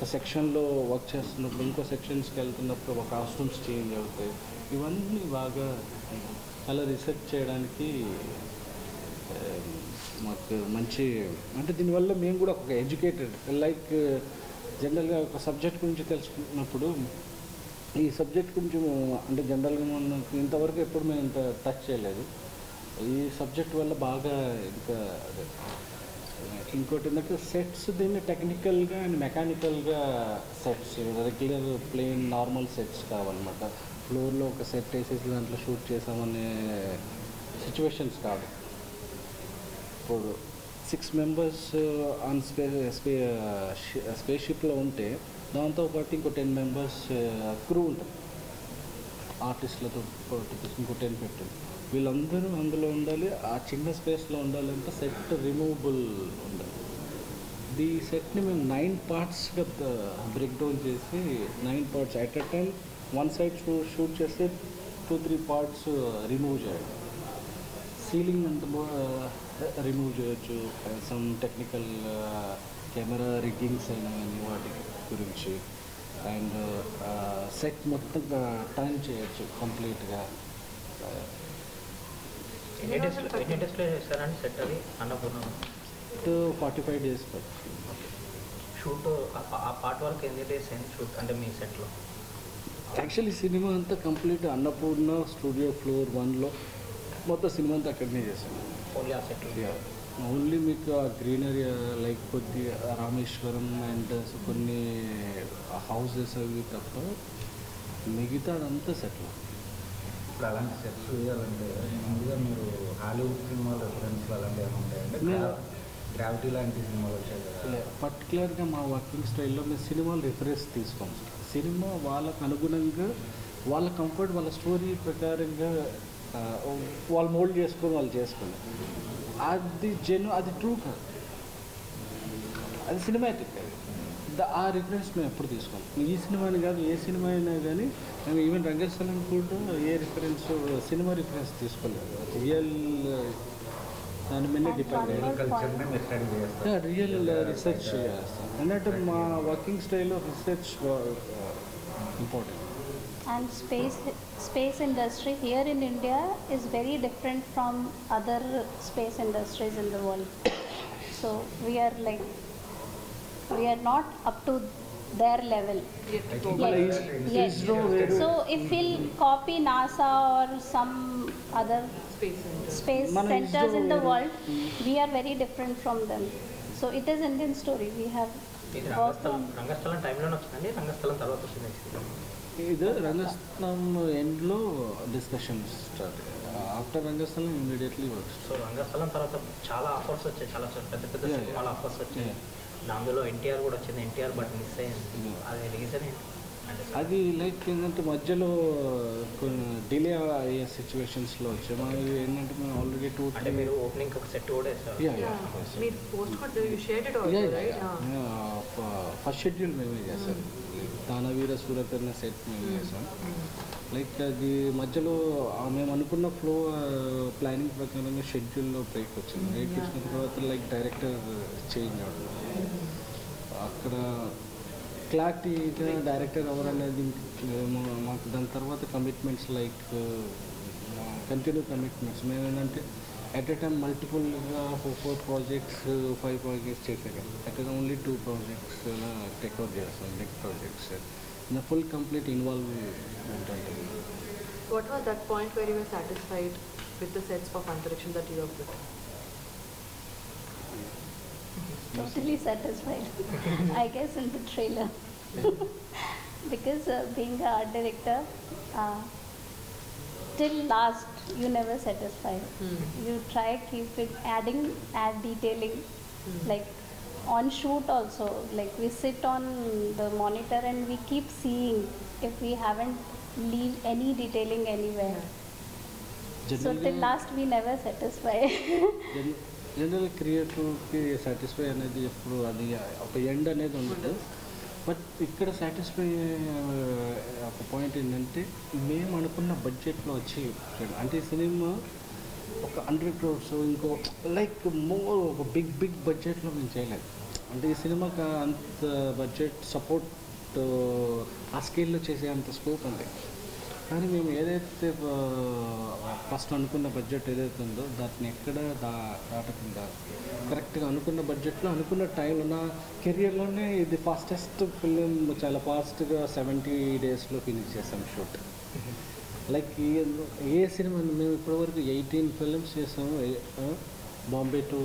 సెక్షన్లో వర్క్ చేస్తున్నప్పుడు ఇంకో సెక్షన్స్కి వెళ్తున్నప్పుడు ఒక కాస్ట్యూమ్స్ చేంజ్ అవుతాయి ఇవన్నీ బాగా అలా రీసెర్చ్ చేయడానికి ఆ, మాకు మంచి అంటే దీనివల్ల మేము కూడా ఒక ఎడ్యుకేటెడ్ లైక్ జనరల్గా ఒక సబ్జెక్ట్ గురించి తెలుసుకున్నప్పుడు ఈ సబ్జెక్ట్ గురించి మేము- అంటే జనరల్గా మనకు ఇంతవరకు ఎప్పుడు మేము ఇంత టచ్ చేయలేదు ఈ సబ్జెక్ట్ వల్ల బాగా ఇంకా అదే, ఇంకోటి ఏంటంటే సెట్స్ దీన్ని టెక్నికల్గా అండ్ మెకానికల్గా sets regular plain normal sets కావాలన్నమాట ఫ్లోర్లో ఒక సెట్ వేసేసి దాంట్లో షూట్ చేసామనే సిచ్యువేషన్స్ కాదు ఇప్పుడు సిక్స్ మెంబర్స్ ఆన్ స్పే స్పే స్పేస్ షిప్లో ఉంటే దాంతోపాటు ఇంకో టెన్ మెంబర్స్ క్రూ ఉంటుంది ఆర్టిస్టులతో పాటు ఇంకో టెన్ పెట్టింది వీళ్ళందరూ అందులో ఉండాలి ఆ చిన్న స్పేస్లో ఉండాలంటే సెట్ రిమూవబుల్ ఉండాలి ఈ సెట్ని మేము నైన్ పార్ట్స్గా బ్రేక్ డౌన్ చేసి nine parts at a time one side షూ షూట్ చేస్తే టూ త్రీ పార్ట్స్ రిమూవ్ చేయాలి సీలింగ్ అంత రిమూవ్ చేయొచ్చు సమ్ టెక్నికల్ కెమెరా రిగ్గింగ్స్ అయినా కానీ వాటి గురించి అండ్ సెట్ మొత్తం టర్న్ చేయొచ్చు కంప్లీట్గా ఎన్ని డేస్లో ఎన్ని డేస్లో చేస్తారండి సెట్ అది అన్నపూర్ణ ఫార్టీ ఫైవ్ డేస్ పడుతుంది షూట్ ఆ పార్ట్ వరకు ఎన్ని డేస్ అయింది షూట్ అంటే మీ సెట్లో యాక్చువల్లీ సినిమా అంతా కంప్లీట్ అన్నపూర్ణ స్టూడియో ఫ్లోర్ వన్లో మొత్తం సినిమా అంతా అక్కడనే చేశాను ఓన్లీ ఆ సెట్లో ఓన్లీ మీకు ఆ గ్రీనరీ లైక్ కొద్ది రామేశ్వరం అండ్ కొన్ని హౌసెస్ అవి తప్ప మిగతాదంతా సెటిల్ ఇప్పుడు అలాంటి సెట్స్ వేయాలంటే ముందుగా మీరు హాలీవుడ్ సినిమాలు రెఫరెన్స్లు అలాంటివి ఏమైనా ఉంటాయంటే మేము- గ్రావిటీ లాంటి సినిమాలు వచ్చాయి కదా పర్టికులర్గా మా వర్కింగ్ స్టైల్లో మేము సినిమాలు రిఫరెన్స్ తీసుకోం సినిమా వాళ్ళకు అనుగుణంగా వాళ్ళ కంఫర్ట్ వాళ్ళ స్టోరీ ప్రకారంగా ఆ, వాళ్ళు మోల్డ్ చేసుకొని వాళ్ళు చేసుకున్నారు అది జెను అది ట్రూ కాదు అది సినిమాటిక్ అది ద- ఆ రిఫరెన్స్ మేము ఎప్పుడు తీసుకోం ఈ సినిమాని కాదు ఏ సినిమా అయినా కానీ మేము ఈవెన్ రంగస్థలం కూడా ఏ రిఫరెన్స్ సినిమా రిఫరెన్స్ తీసుకోలేదు రియల్ దాని మీద డిపెండ్ అయ్యారు కల్చర్ని మీరు స్టడీ చేస్తారు రియల్ రీసెర్చ్ చేస్తాం అన్నట్టు మా వర్కింగ్ స్టైల్లో research important And space space industry here in India is very different from other space industries in the world. So we are like we are not up to their level. Yes. Yes. ISRO వేరు So if we'll copy NASA or some other Space center. space మన centers in the ISRO world, we are very different from them. So it is Indian story. We have ఇది worked Rangasthalam on. Rangasthalam టైంలోనే వచ్చిందండి రంగస్థలం తర్వాత వచ్చింది ఇది రంగస్థలం ఎండ్లో discussion start after Rangasthalam immediately works so Rangasthalam తర్వాత చాలా ఆఫర్స్ వచ్చాయి చాలా పెద్ద పెద్ద Yeah, yeah. సినిమాల ఆఫర్స్ వచ్చాయి Yeah. అందులో ఎన్టీఆర్ కూడా వచ్చింది ఎన్టీఆర్ బట్ మిస్ అయ్యింది Yeah. అది రీజన్ ఏంటి అంటే అది లైక్ ఏంటంటే మధ్యలో కొన్ని డిలే అయ్యే సిచ్యువేషన్స్లో వచ్చాయి మనకి ఏంటంటే మేము ఆల్రెడీ టూ అంటే మీరు ఓపెనింగ్ ఒక సెట్ కూడా వేస్తారు యా యా Yeah. మీరు post card you shared it also right first schedule మేమే చేసాం దానవీర సూరకర్ణ సెట్ మేము చేసాం లైక్ అది మధ్యలో ఆ మేము అనుకున్న ఫ్లో ప్లానింగ్ ప్రకారంగా షెడ్యూల్లో బ్రేక్ వచ్చింది బ్రేక్ వచ్చిన తర్వాత లైక్ డైరెక్టర్ చేంజ్ అవడం అక్కడ క్లారిటీగా డైరెక్టర్ ఎవరు అనేది మేము- మాకు దాని తర్వాత కమిట్మెంట్స్ లైక్ కంటిన్యూ కమిట్మెంట్స్ మేము ఏంటంటే అట్ ఎ టైం మల్టిపుల్గా ఫోర్ ప్రాజెక్ట్స్ ఫైవ్ ప్రాజెక్ట్స్ చేసాం at only two projects take out చేస్తాం బిగ్ ప్రాజెక్ట్స్ ఇంకా ఫుల్ కంప్లీట్ ఇన్వాల్వ్ ఉంటుంది What was that point where you were satisfied with the sets of Antariksham that you have put? totally satisfied. I guess in the trailer. because uh, being a art director, uh, till last you never satisfy. You try keep it adding, add detailing, like on shoot also. Like we sit on the monitor and we keep seeing if we haven't leave any detailing anywhere. So till last we never satisfy. General క్రియేటివ్కి satisfy అనేది ఎప్పుడు అది ఒక end అనేది ఉండదు but ఇక్కడ satisfy ఒక point ఏంటంటే మేము అనుకున్న బడ్జెట్లో వచ్చి అంటే సినిమా ఒక హండ్రెడ్ క్రోర్స్ ఇంకో లైక్ మోర్ ఒక బిగ్ బిగ్ బడ్జెట్లో మేము చేయలేదు అంటే ఈ సినిమాకి అంత బడ్జెట్ సపోర్ట్ ఆ స్కేల్లో చేసే అంత స్కోప్ ఉంది కానీ మేము ఏదైతే ఫస్ట్ అనుకున్న బడ్జెట్ ఏదైతే ఉందో దాన్ని ఎక్కడ దా దాటకుండా కరెక్ట్గా అనుకున్న బడ్జెట్లో అనుకున్న టైంలో నా కెరియర్లోనే ఇది ఫాస్టెస్ట్ ఫిలిం చాలా ఫాస్ట్గా సెవెంటీ డేస్లో ఫినిష్ చేసాం షూట్ లైక్ ఏ ఏ సినిమా మేము ఇప్పటివరకు ఎయిటీన్ ఫిలిమ్స్ చేసాము ఏ- ఆ, బాంబే టు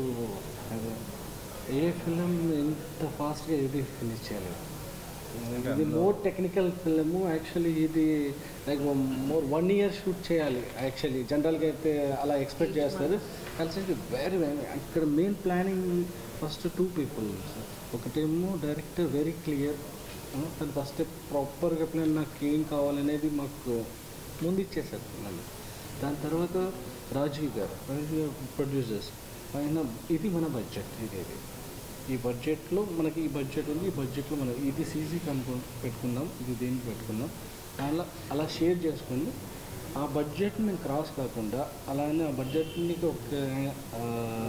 ఏ ఫిలిం ఎంత ఫాస్ట్గా ఏది ఫినిష్ చేయలేదు ఇది మోర్ టెక్నికల్ ఫిలిము యాక్చువల్లీ ఇది like more one year shoot చేయాలి యాక్చువల్లీ జనరల్గా అయితే అలా ఎక్స్పెక్ట్ చేస్తారు కలిసి వెరీ ఇక్కడ main planning first two people ఒకటేమో డైరెక్టర్ వెరీ క్లియర్ తను ఫస్ట్ ప్రాపర్గా ప్లాన్ నాకు ఏం కావాలనేది మాకు ముందు ఇచ్చేసారు నన్ను దాని తర్వాత రాజీవ్ గారు రాజీవ్ గారు ప్రొడ్యూసర్స్ ఆయన ఇది మన బడ్జెట్ ఇది ఇది ఈ బడ్జెట్లో మనకి ఈ బడ్జెట్ ఉంది ఈ బడ్జెట్లో మనం ఇది సీజీ కనుక్కు పెట్టుకుందాం ఇది దేనికి పెట్టుకుందాం అలా అలా షేర్ చేసుకుని ఆ బడ్జెట్ మేము క్రాస్ కాకుండా అలానే ఆ బడ్జెట్ని ఒక ఆ,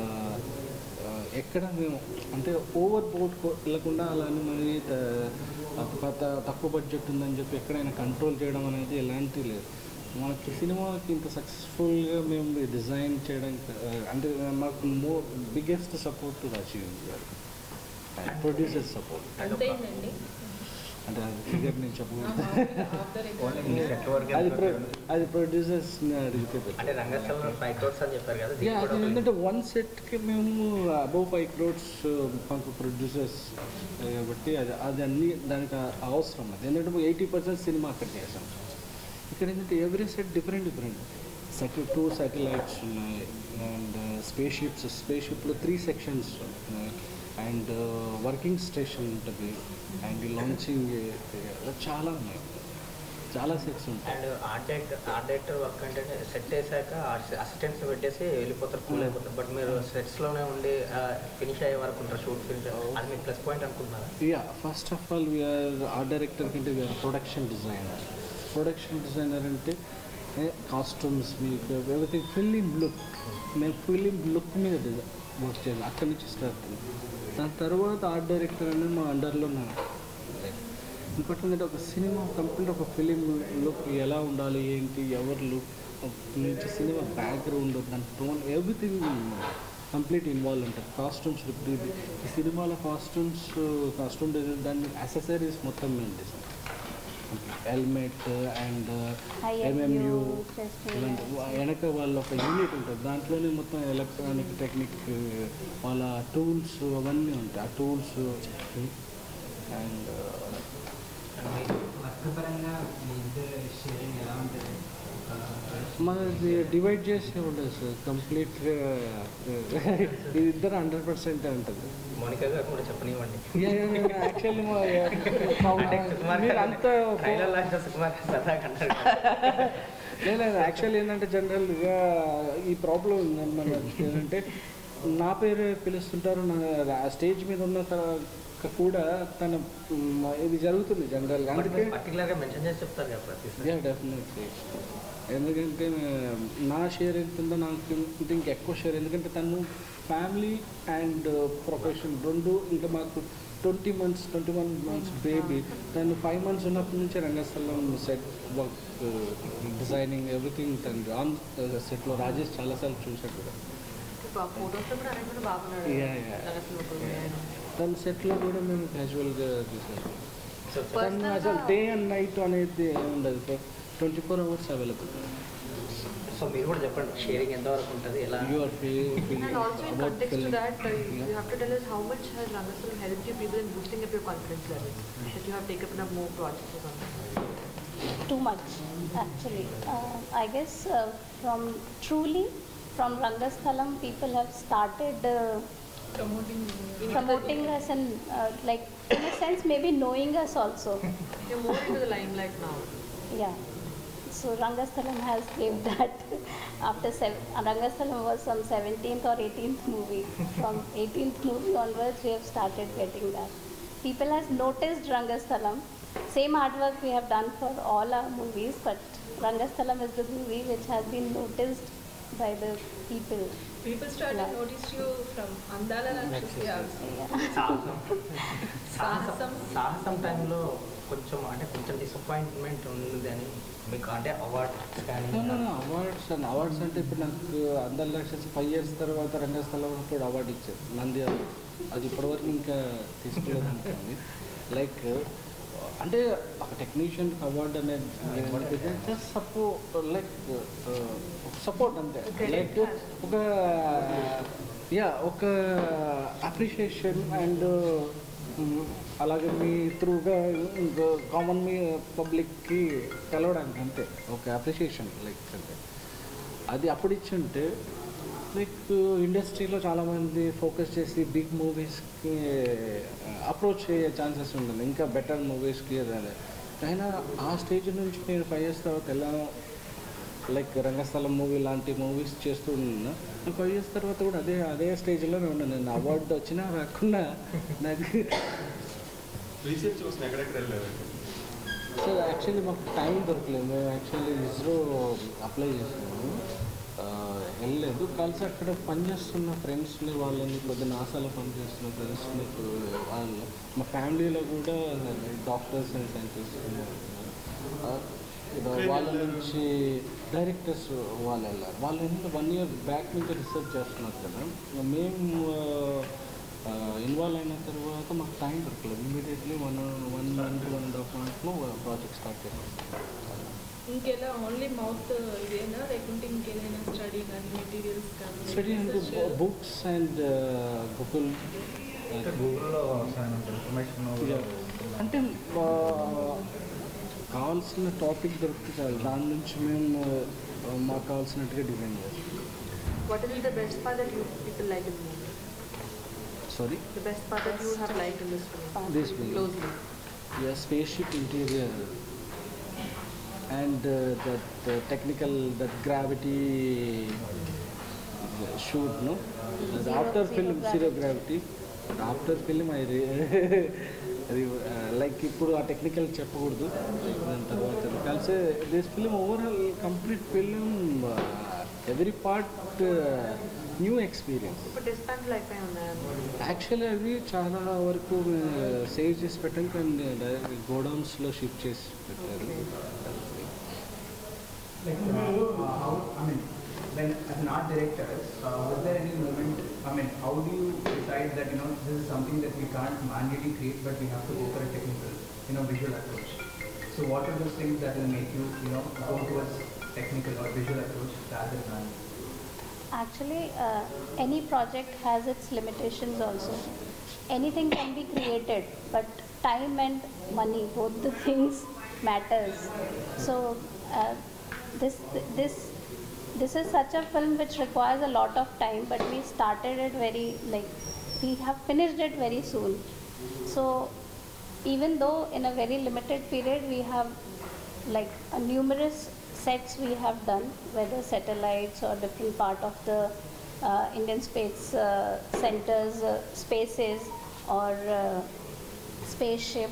ఆ, ఎక్కడ మేము అంటే ఓవర్ బోర్డ్ వెళ్ళకుండా అలానే మరి త- కొత్త తక్కువ బడ్జెట్ ఉందని చెప్పి ఎక్కడైనా కంట్రోల్ చేయడం అనేది ఎలాంటి లేదు మనకి సినిమాకి ఇంత సక్సెస్ఫుల్గా మేము డిజైన్ చేయడానికి ఆ, అంటే మాకు మోర్ బిగ్గెస్ట్ సపోర్ట్ రాజీవ్ గారు ప్రొడ్యూసర్ సపోర్ట్ అంతేనండి అంటే అది ఫిగర్ నేను చెప్పకూడదు ఓన్లీ మీ సెట్ వర్క్ అది ప్రొ అది ప్రొడ్యూసర్స్ని అడిగితే better. అంటే రంగస్థలంలో ఫైవ్ క్రోర్స్ అని చెప్పారు కదా యా దీనికి అది కూడా ఏంటంటే వన్ సెట్కి మేము అబౌవ్ ఫైవ్ క్రోడ్స్ మాకు ప్రొడ్యూసర్స్ కాబట్టి అది అది అన్ని దానికి అవసరం అది ఎందుకంటే ఎయిటీ పర్సెంట్ సినిమా అక్కడ చేసాం ఇక్కడ ఏంటంటే every set different different set two satellites ఉన్నాయి అండ్ స్పేస్ షిప్స్ స్పేస్ షిప్లో త్రీ సెక్షన్స్ ఉన్నాయి అండ్ వర్కింగ్ స్టేషన్ ఉంటుంది అండ్ లాంచింగ్ చాలా ఉన్నాయి చాలా సెట్స్ ఉంటాయి and art director art director work అంటే సెట్ వేసాక అసిస్టెంట్స్ పెట్టేసి వెళ్ళిపోతారు కూల్ అయిపోతారు బట్ మీరు sets లోనే ఉండి ఫినిష్ అయ్యే వరకు ఉంటారు షూట్ ఫినిష్ అది మీకు ప్లస్ పాయింట్ అనుకుంటున్నారా yeah first of all we are art director కంటే we are production designer production designer అంటే కాస్ట్యూమ్స్ మీకు ఎవ్రీథింగ్ ఫిలిం లుక్ మేము ఫిలిం లుక్ మీద వర్క్ చేయాలి అక్కడి నుంచి స్టార్ట్ దాని తర్వాత ఆర్ట్ డైరెక్టర్ అనేది మా అండర్లో నా ఇంకోటి ఏంటంటే ఒక సినిమా కంప్లీట్ ఒక ఫిలిం లుక్ ఎలా ఉండాలి ఏంటి ఎవరు లుక్ నుంచి సినిమా బ్యాక్గ్రౌండ్ దాని టోన్ ఎవ్రీథింగ్ కంప్లీట్ ఇన్వాల్వ్ ఉంటుంది కాస్ట్యూమ్స్ ఇప్పుడు ఇది ఈ సినిమాలో కాస్ట్యూమ్స్ కాస్ట్యూమ్ డిజైన్ దాని అసెసరీస్ మొత్తం మేము design helmet and IMU, MMU chest ఇలాంటి వెనక వాళ్ళ ఒక యూనిట్ ఉంటుంది దాంట్లోనే మొత్తం ఎలక్ట్రానిక్ టెక్నిక్ వాళ్ళ టూల్స్ అవన్నీ ఉంటాయి ఆ టూల్స్ అండ్ వర్క్ పరంగా మీ ఇద్దరు షేరింగ్ ఎలా ఉంటుంది మనది డివైడ్ చేసే ఉండదు సార్ కంప్లీట్గా ఇది ఇద్దరు హండ్రెడ్ పర్సెంట్ ఉంటుంది మోనికా గారు కూడా చెప్పనివ్వండి యాక్చువల్లీ అంటే సుకుమార్ మీరు గారు అంతా ట్రైలర్ లాంటి సుకుమార్ గారు సరదాగా అన్నారు కదా. లేదు యాక్చువల్లీ ఏంటంటే జనరల్గా ఈ ప్రాబ్లం ఉందన్నమాట ఏంటంటే నా పేరు పిలుస్తుంటారు నా స్టేజ్ మీద ఉన్న తర్వాత కూడా తన మ్, ఇది జరుగుతుంది జనరల్గా బట్ అందుకే మీరు పర్టికులర్గా మెన్షన్ చేసి చెప్తారు కదా ప్రతిసారి యా డెఫినెట్లీ ఎందుకంటే ఆ, నా షేర్ ఎంత ఉందో నాకు ఇంకా ఇంకెక్కువ షేర్ ఎందుకంటే తను ఫ్యామిలీ అండ్ ప్రొఫెషన్ రెండు ఇంకా మాకు twenty months twenty one months baby తను ఫైవ్ మంత్స్ ఉన్నప్పటి నుంచే Rangasthalam set work designing everything తను ఆన్ సెట్లో రాజేష్ చాలాసార్లు చూశాడు కూడా ఫోటోస్లో కూడా అరేంజ్ కూడా బాగున్నాడు Yeah, yeah. రంగస్థలం తన సెట్లో కూడా మేము క్యాజువల్గా చూసాం సో తను Personal అసలు గా- డే అండ్ నైట్ అనేది ఉండదు twenty four hours available so మీరు కూడా చెప్పండి షేరింగ్ ఎంతవరకు ఉంటుంది ఎలా You are feeling And also in about context to film. that, uh, you Yeah. have to tell us how much has Rangasalam helped you people in boosting up your confidence level? That you have taken up more projects or something? too much actually. Uh, I guess uh, from truly from Rangasthalam people have started uh, promoting promoting us and uh, like in a sense maybe knowing us also. You're more into the limelight now. Yeah. So Rangasthalam has gave that after seven, Rangasthalam was some 17th or 18th movie. From 18th movie onwards, we have started getting that. People has noticed Rangasthalam. Same artwork we have done for all our movies, but Rangasthalam is the movie which has been noticed by the people. People started Yeah. notice you from Andala Rakshasi also. సాహసం సాహసం సాహసం. సాహసం టైంలో కొంచెం అంటే కొంచెం disappointment ఉంది అని మీకు అంటే అవార్డ్స్ కానీ అవార్డ్స్ అండ్ అవార్డ్స్ అంటే ఇప్పుడు నాకు అందరి లక్షస్ ఫైవ్ ఇయర్స్ తర్వాత రంగస్థలం అప్పుడు అవార్డు ఇచ్చారు నంది award. అది ఇప్పటివరకు ఇంకా తీసుకోలేదు అనుకోండి లైక్ అంటే ఒక టెక్నీషియన్ అవార్డు అనేది జస్ట్ సపోర్ట్ లైక్ సపోర్ట్ అంతే లైక్ ఒక యా ఒక అప్రిషియేషన్ అండ్ అలాగే మీ త్రూగా కామన్ మీ పబ్లిక్కి తెలవడానికి అంతే ఒక అప్రిషియేషన్ లైక్ అంటే అది అప్పుడు ఇచ్చుంటే లైక్ ఇండస్ట్రీలో చాలామంది ఫోకస్ చేసి బిగ్ మూవీస్కి అప్రోచ్ అయ్యే ఛాన్సెస్ ఉంటుంది ఇంకా బెటర్ మూవీస్కి అదే అయినా ఆ స్టేజ్ నుంచి నేను ఫైవ్ ఇయర్స్ తర్వాత ఎలా లైక్ రంగస్థలం మూవీ లాంటి మూవీస్ చేస్తూ ఉన్నా ఫైవ్ ఇయర్స్ తర్వాత కూడా అదే అదే స్టేజ్లోనే ఉన్నాను నేను అవార్డు వచ్చినా రాకుండా నాకు రీసెర్చ్ కోసం ఎక్కడెక్కడ వెళ్ళారు సో యాక్చువల్లీ మాకు టైం దొరకలేదు మేము యాక్చువల్లీ ఇస్రో అప్లై చేసాము ఆ, వెళ్ళలేదు కలిసి అక్కడ పనిచేస్తున్న ఫ్రెండ్స్ని వాళ్ళని కొద్ది నాసాలో పనిచేస్తున్న ఫ్రెండ్స్ని వాళ్ళు మా ఫ్యామిలీలో కూడా డాక్టర్స్ అండ్ సైంటిస్ట్ వాళ్ళ నుంచి డైరెక్టర్స్ వాళ్ళు వెళ్ళారు వాళ్ళు ఎందుకు వన్ ఇయర్ బ్యాక్ నుంచి రీసెర్చ్ చేస్తున్నారు కదా మేము ఇన్వాల్వ్ అయిన తర్వాత మాకు టైం దొరకలేదు immediately one one month one and half మంత్లో ప్రాజెక్ట్ స్టార్ట్ చేసాం ఇంకెలా ఓన్లీ మౌత్ ఇదేనా లేకుంటే ఇంకేదైనా స్టడీ కానీ మెటీరియల్స్ కానీ study and books and Google అంటే గూగుల్లో ఇన్ఫర్మేషన్ అంటే ఆ, కావాల్సిన టాపిక్ దొరికితే చాలు దాని నుంచి మేము ఆ, మాకు కావాల్సినట్టుగా డిజైన్ చేస్తాం What is the best part that you people like in the movie? Sorry The best part that you have liked in this film? This will Closely. Yeah, spaceship interior and uh, that uh, technical that gravity uh, shoot no the Zero- after zero film zero gravity. gravity after film I re- అది like ఇప్పుడు ఆ technical చెప్పకూడదు దాని తర్వాత కలిసి this film overall complete film every part new experience ఇప్పుడు డిస్పాన్స్ life అయి ఉన్నాయన్నమాట యాక్చువల్లీ అవి చాలా వరకు సేవ్ చేసి పెట్టాం కానీ డైరెక్ట్ గోడౌన్స్లో షిఫ్ట్ చేసి పెట్టారు Like, uh, how, I mean, when as an art director, uh, was there any moment, I mean, how do you decide that, you know, this is something that we can't manually create, but we have to go for a technical, you know, visual approach? So what are those things that will make you, you know, go towards technical or visual approach rather than manual? Actually, uh, any project has its limitations also. Anything can be created, but time and money, both the things matters. So uh, this this this is such a film which requires a lot of time, but we started it very like we have finished it very soon. So even though in a very limited period we have like a numerous sets we have done, whether satellites or different part of the uh, Indian Space uh, Center's uh, spaces or uh, spaceship.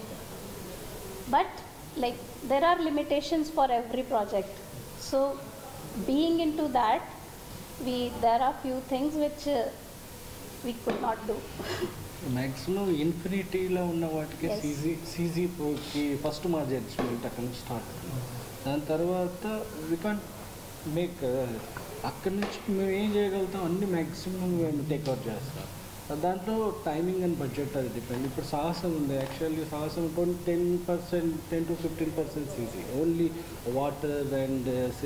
But like there are limitations for every project. So being into that, we there are few things which uh, we could not do. Maximum ఇన్ఫినిటీలో ఉన్న వాటికి Yes. CG సీజీకి first మా judgement అక్కడ నుంచి start దాని తర్వాత వి can make అక్కడి నుంచి మేము ఏం చేయగలుగుతాం అన్ని మ్యాక్సిమం మేము టేక్అవుట్ చేస్తాం దాంట్లో టైమింగ్ అండ్ బడ్జెట్ అది డిపెండ్ ఇప్పుడు సాహసం ఉంది యాక్చువల్లీ సాహసం ఇప్పుడు ten percent ten to fifteen percent CG only water and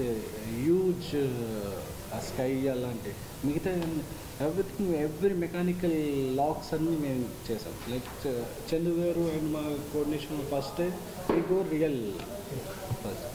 huge sky అలాంటి మిగతా ఎవ్రీథింగ్ ఎవ్రీ మెకానికల్ లాక్స్ అన్నీ మేము చేసాం లైక్ చందు గారు అండ్ మా coordination first we go real first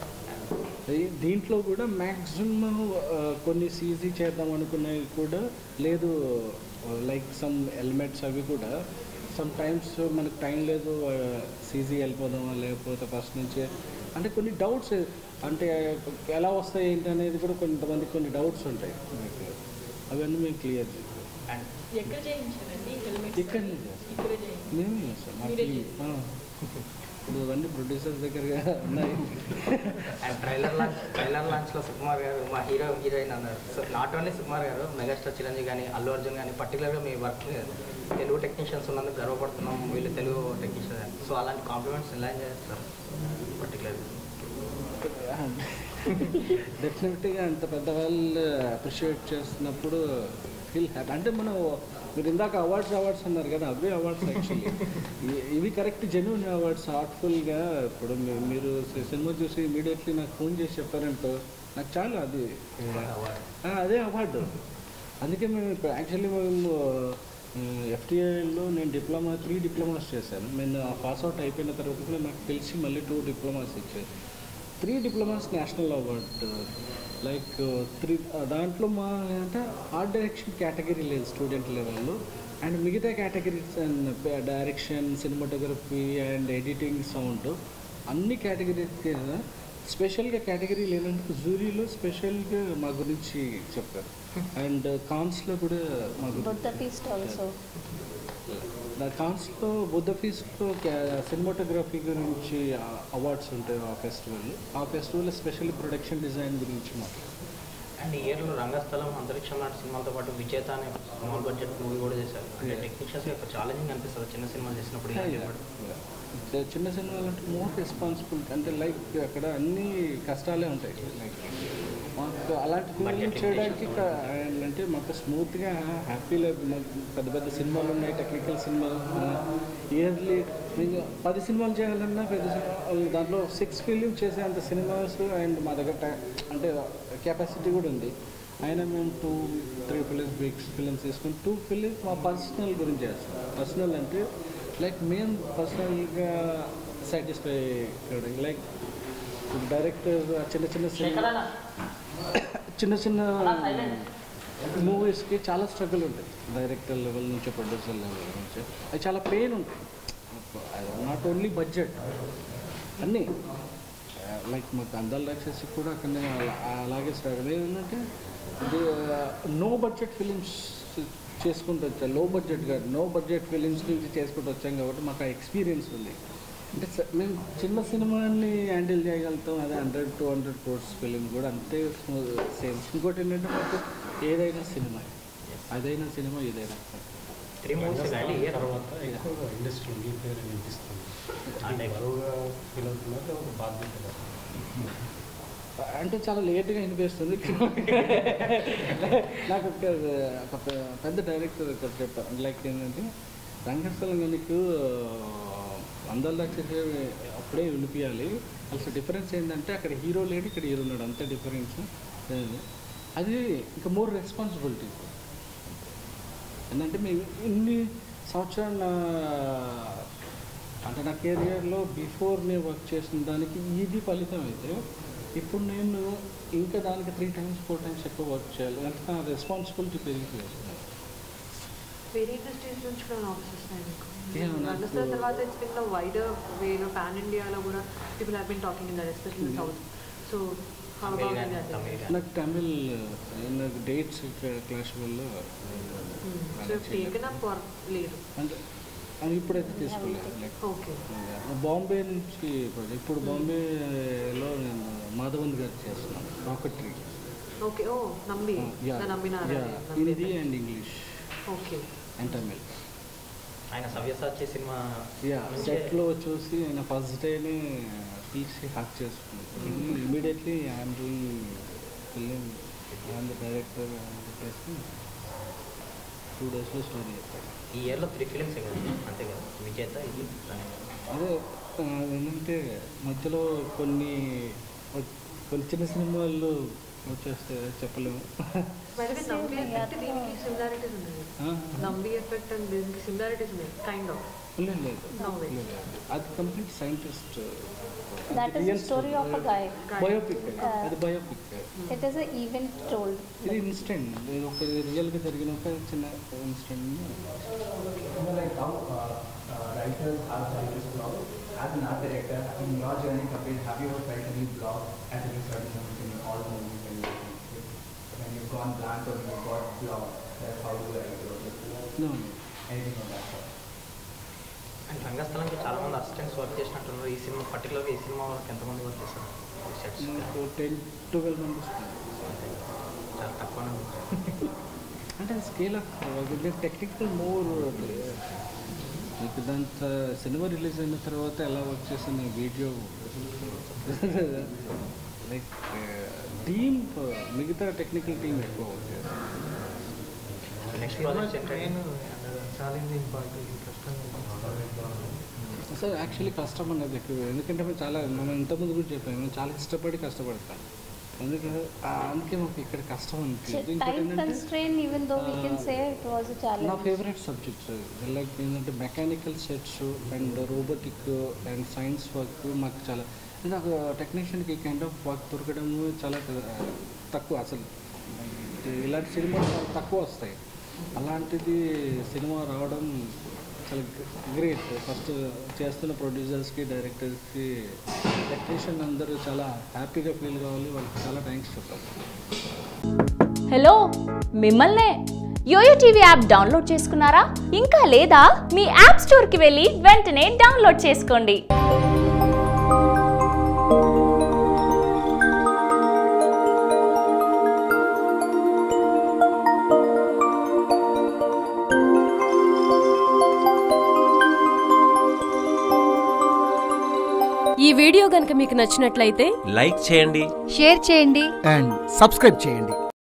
దీంట్లో కూడా మ్యాక్సిమం కొన్ని సీజీ చేద్దాం అనుకున్నవి కూడా లేదు లైక్ సమ్ ఎలిమెంట్స్ అవి కూడా సమ్ టైమ్స్ మనకు టైం లేదు సీజీ వెళ్ళిపోదామా లేకపోతే ఫస్ట్ నుంచే అంటే కొన్ని డౌట్స్ అంటే ఎలా వస్తాయి ఏంటి అనేది కూడా కొంతమందికి కొన్ని డౌట్స్ ఉంటాయి మీకు అవన్నీ మేము క్లియర్ చేస్తాం And ఎక్కడ చేయించారండి హెల్మెట్ ఇక్కడనే చేస్తాం. ఇక్కడే చేయించారు మేమే చేస్తాం మా మీరే team. చేస్తారా? ఆ. ఇప్పుడు ఇవన్నీ ప్రొడ్యూసర్స్ దగ్గరగా ఉన్నాయి అండ్ ట్రైలర్ లాంచ్ ట్రైలర్ లాంచ్లో సుకుమార్ గారు మా హీరో హీరోయిన్ అన్నారు so not only Sukumar garu megastar Chiranjeevi కానీ అల్లు అర్జున్ కానీ పర్టికులర్గా మీ వర్క్ తెలుగు టెక్నీషియన్స్ ఉన్నందుకు గర్వపడుతున్నాం వీళ్ళు తెలుగు టెక్నీషియన్స్ సో అలాంటి కాంప్లిమెంట్స్ ఎలా చేస్తారు పర్టికులర్గా డెఫినెట్గా అంత పెద్దవాళ్ళు అప్రిషియేట్ చేస్తున్నప్పుడు ఫీల్ హ్యాపీ అంటే మనం మీరు ఇందాక అవార్డ్స్ అవార్డ్స్ అన్నారు కదా అవే అవార్డ్స్ యాక్చువల్లీ ఇవి కరెక్ట్ జెన్యున్ అవార్డ్స్ హార్ట్ఫుల్గా ఇప్పుడు మీ- మీరు సినిమా చూసి ఇమీడియట్లీ నాకు ఫోన్ చేసి చెప్పారంటో నాకు చాలా అది ఆ, అదే అవార్డు అందుకే మేము ఇప్పుడు యాక్చువల్లీ మేము ఎఫ్టీఐలో నేను డిప్లొమా త్రీ డిప్లొమాస్ చేశాను నేను పాస్ అవుట్ అయిపోయిన తర్వాత కూడా నాకు తెలిసి మళ్ళీ టూ డిప్లొమాస్ ఇచ్చారు three diplomas national award like three దాంట్లో మా అంటే ఆర్ట్ డైరెక్షన్ కేటగిరీ లేదు స్టూడెంట్ లెవెల్లో అండ్ మిగతా categories and direction cinematography and editing sound అన్ని కేటగిరీస్ స్పెషల్గా కేటగిరీ లేనందుకు జూరీలో స్పెషల్గా మా గురించి చెప్పారు అండ్ కాన్స్లో కూడా మా Buddha గురించి Feast also. నా కాన్స్లో బుద్ధ ఫీస్ట్లో సినిమాటోగ్రఫీ గురించి అవార్డ్స్ ఉంటాయి ఆ ఫెస్టివల్ ఆ ఫెస్టివల్ స్పెషల్ ప్రొడక్షన్ డిజైన్ గురించి మాట్లాడు అండ్ ఈ ఇయర్లో రంగస్థలం అంతరిక్షం లాంటి సినిమాలతో పాటు విజేత అనే స్మాల్ బడ్జెట్ మూవీ కూడా చేశారు అంటే టెక్నీషియన్స్ యొక్క ఛాలెంజింగ్ అనిపిస్తుంది చిన్న సినిమాలు చేసినప్పుడు ఇలా చేయడం. చిన్న సినిమాలు అంటే మోర్ రెస్పాన్సిబిలిటీ అంటే లైక్ అక్కడ అన్ని కష్టాలే ఉంటాయి లైక్ మాకు అలాంటి ఫిల్మ్ Budget చేయడానికి limitations క- అంటే మాకు స్మూత్గా హ్యాపీగా పెద్ద పెద్ద సినిమాలు ఉన్నాయి టెక్నికల్ సినిమాలు ఇయర్లీ పది సినిమాలు చేయాలన్నా పెద్ద సినిమాలు దాంట్లో సిక్స్ ఫిలిం చేసేంత సినిమాస్ అండ్ మా దగ్గర ta- అంటే కెపాసిటీ కూడా ఉంది అయినా మేము two three films big films తీసుకుని టూ ఫిలిమ్స్ మా పర్సనల్ గురించి చేస్తాం పర్సనల్ అంటే లైక్ మేము పర్సనల్గా సాటిస్ఫై లైక్ డైరెక్టర్ చిన్న చిన్న సినిమా చిన్న చిన్న మూవీస్కి చాలా స్ట్రగుల్ ఉంటుంది డైరెక్టర్ లెవెల్ నుంచి ప్రొడ్యూసర్ లెవెల్ నుంచి అది చాలా పెయిన్ ఉంటుంది నాట్ ఓన్లీ బడ్జెట్ అన్నీ లైక్ మాకు అందాల రాక్షసి కూడా అక్కడనే అలా- అలాగే స్ట్రగుల్ ఏంటంటే నో బడ్జెట్ ఫిలిమ్స్ చేసుకుంటూ వచ్చాం లో బడ్జెట్ కాదు నో బడ్జెట్ ఫిలిమ్స్ నుంచి చేసుకుంటూ వచ్చాం కాబట్టి మాకు ఆ ఎక్స్పీరియన్స్ ఉంది అంటే స- మేము చిన్న సినిమాని హ్యాండిల్ చేయగలుగుతాం అదే hundred two hundred course film కూడా అంతే సేమ్ ఇంకోటి ఏంటంటే మాకు ఏదైనా సినిమా అదైనా సినిమా ఏదైనా త్రీ మూవీస్ కానీ ఇయర్ తర్వాత ఎక్కువగా ఇండస్ట్రీ మీ పేరు వినిపిస్తుంది అంటే బరువుగా ఫీల్ అవుతున్నారు లేకపోతే బాధ్యతగా అంటే చాలా లేట్గా అనిపిస్తుంది నాకు ఒక ఒక పె- పెద్ద డైరెక్టర్ ఒకటి చెప్పారు లైక్ ఏంటంటే రంగస్థలం నీకు అందరి లక్ష అప్పుడే వినిపించాలి అసలు డిఫరెన్స్ ఏంటంటే అక్కడ హీరో లేడు ఇక్కడ హీరో ఉన్నాడు అంతే డిఫరెన్స్ అది ఇంకా మోర్ రెస్పాన్సిబిలిటీ ఏంటంటే మేము ఇన్ని సంవత్సరాలు నా అంటే నా కెరియర్లో బిఫోర్ నేను వర్క్ చేసిన దానికి ఇది ఫలితం అయితే ఇప్పుడు నేను ఇంకా దానికి త్రీ టైమ్స్ ఫోర్ టైమ్స్ ఎక్కువ వర్క్ చేయాలి అంటే నా రెస్పాన్సిబిలిటీ పెరిగిపోయింది వేరే ఇండస్ట్రీస్ నుంచి కూడా ఆఫర్స్ వస్తున్నాయి మీకు Yeah, నాకు- రంగస్థలం తర్వాత ఇట్స్ బిన్ వైడర్ వేలో పాన్ ఇండియాలో కూడా people have been talking in that especially south so how Tamil about కానీ దట్ తమిళ్ కానీ నాకు తమిళ్ నాకు డేట్స్ క్లాష్ వల్ల సో టేకన్ అప్ ఆర్ లేదు అంటే అది ఇప్పుడైతే తీసుకోలేదు లైక్ ఓకే బాంబే నుంచి ఇప్పుడు- ఇప్పుడు బాంబేలో నేను మాధవన్ గారు చేస్తున్నాను రాకెట్రీ ఓకే ఓ నంబి నమ్మినారా Hindi and English okay and Tamil ఆయన సవ్యసాచి సినిమా యా నుంచే సెట్లో చూసి ఆయన ఫస్ట్ డేనే పిలిచి హాక్ చేసుకున్నాను immediately I'm doing film I'm the director అని చెప్పేసి టూ డేస్లో స్టోరీ చెప్పాడు ఈ ఇయర్లో త్రీ ఫిలిమ్స్ కదా అంతే కదా విజేత ఇది తనే. అదే ఆ, ఏంటంటే మధ్యలో కొన్ని కొన్ని చిన్న సినిమాలు వచ్చేస్తే చెప్పలేము మరి Same Nambi thing, effect yeah. దీనికి సిమిలారిటీస్ ఉన్నాయి ఆ, నంబి ఎఫెక్ట్ అండ్ దీనికి సిమిలారిటీస్ ఉన్నాయి కైండ్ ఆఫ్ లేదు లేదు No way. లేదు. అది complete scientist That is the story of a guy. Biopic Uh, అది biopic It is an event told. ఇది ఇన్స్టెంట్ ఇది ఒక రియల్గా జరిగిన ఒక చిన్న instant You know, like how uh, uh, writers have writer's block. As an art director, in your journey, Kapil, have you ever felt any block at any certain moment in all movies when you when you've gone blank or you've got blocked? Like how do I do it? No. Anything on that sort? And రంగస్థలంకి చాలా మంది assistants work చేసినట్టున్నారు ఈ cinema పర్టికులర్గా ఈ cinema వరకు ఎంతమంది work చేస్తారు సెట్స్ నాకు టెన్ ట్వెల్వ్ మెంబర్స్ చాలా తక్కువనే ఉంది అంటే స్కేల్ ఆఫ్ టెక్నికల్ మోర్ మీకు దాంతో సినిమా రిలీజ్ అయిన తర్వాత ఎలా వర్క్ చేసిన వీడియో లైక్ టీమ్ మిగతా టెక్నికల్ టీం ఎక్కువ వర్క్ చేస్తారు నెక్స్ట్ ప్రాజెక్ట్ ఏంటంటే సార్ యాక్చువల్లీ కష్టం అనేది ఎక్కువ ఎందుకంటే మేము చాలా మనం ఇంతకుముందు కూడా చెప్పాము మేము చాలా ఇష్టపడి కష్టపడతాం అందుకే ఆ, అందుకే మాకు ఇక్కడ కష్టం అనిపించింది ఇంకోటి Time ఏంటంటే constraint, even though we can uh, say it was a నా challenge. ఫేవరెట్ సబ్జెక్ట్స్ లైక్ ఏంటంటే mechanical sets and robotic and science work మాకు చాలా నాకు టెక్నీషియన్కి కైండ్ ఆఫ్ వర్క్ దొరకడం చాలా uh, తక్కువ అసలు ఇలాంటి సినిమాలు చాలా తక్కువ వస్తాయి అలాంటిది సినిమా రావడం చాలా గ్రేట్ ఫస్ట్ చేస్తున్న ప్రొడ్యూసర్స్కి డైరెక్టర్స్కి టెక్నీషియన్ అందరూ చాలా హ్యాపీగా ఫీల్ కావాలి వాళ్ళకి చాలా థ్యాంక్స్ చెప్పాలి హలో మిమ్మల్నే యోయో టీవీ యాప్ డౌన్లోడ్ చేసుకున్నారా ఇంకా లేదా మీ యాప్ స్టోర్కి వెళ్ళి వెంటనే డౌన్లోడ్ చేసుకోండి ఈ వీడియో గనుక మీకు నచ్చినట్లయితే లైక్ చేయండి షేర్ చేయండి అండ్ సబ్స్క్రైబ్ చేయండి